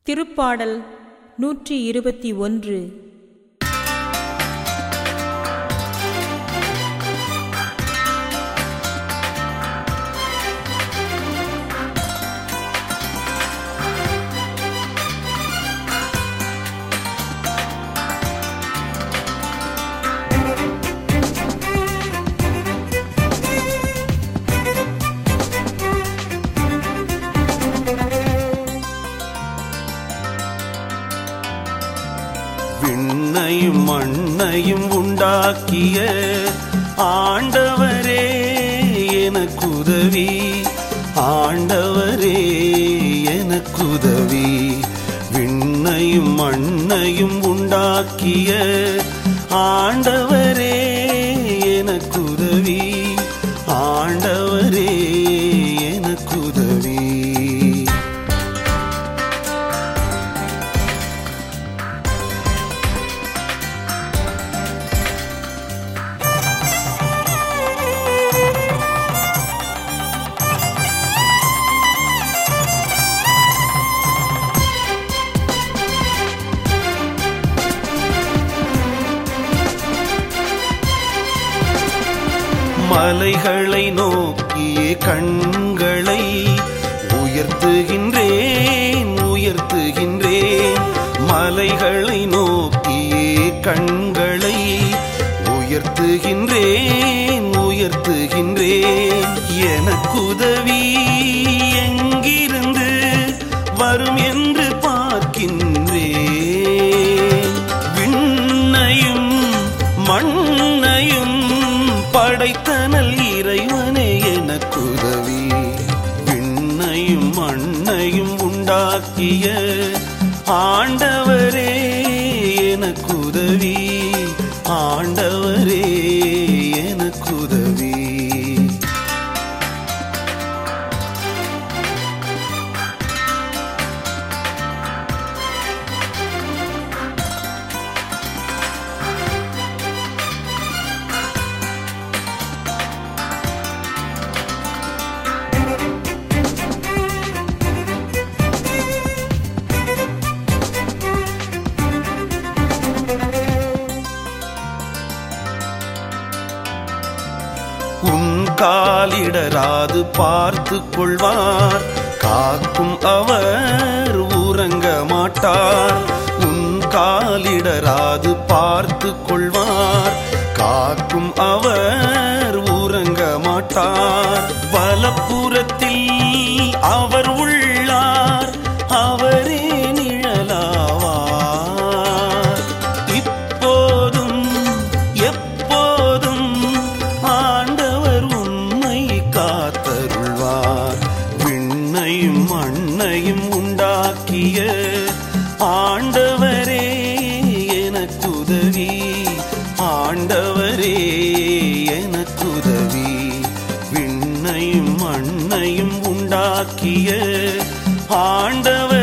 திருப்பாடல் நூற்றி இருபத்தி ஒன்று விண்ணையும் மண்ணையும் உண்டாக்கிய ஆண்டவரே எனக்குதவி ஆண்டவரே எனக்குதவி விண்ணையும் மண்ணையும் உண்டாக்கிய ஆண்டவரே எனக்குதவி ஆண்டவரே எனக்குதவி மலைகளை நோக்கியே கண்களை உயர்த்துகின்றேன் உயர்த்துகின்றேன் மலைகளை நோக்கியே கண்களை உயர்த்துகின்றேன் உயர்த்துகின்றேன் எனக்குதவி எங்கிருந்து வரும் என்று பார்க்கின்றேன் விண்ணையும் மண்ணையும் படைத்தனல் இறைவனே எனக்குதவி விண்ணையும் மண்ணையும் உண்டாக்கிய ஆண்டவரே எனக்குதவி ஆண்டவரே எனக்குதவி உன் காலிடராது பார்த்து கொள்வார் காக்கும் அவர் உறங்க மாட்டார் உன் காலிடராது பார்த்து கொள்வார் காக்கும் அவர் உறங்க மாட்டார் வலப்புறத்தில் அவர் உள்ளார் அவரே நிழலாவார் இப்போதும் எப்போதும் ஆண்டவர் உண்மை காத்தருள்வார் விண்ணையும் மண்ணையும் உண்டாக்கிய ஆண்டவரே எனக்குதவி ஆண்டவரே எனக்குதவி விண்ணையும் மண்ணையும் உண்டாக்கிய ஆண்டவர்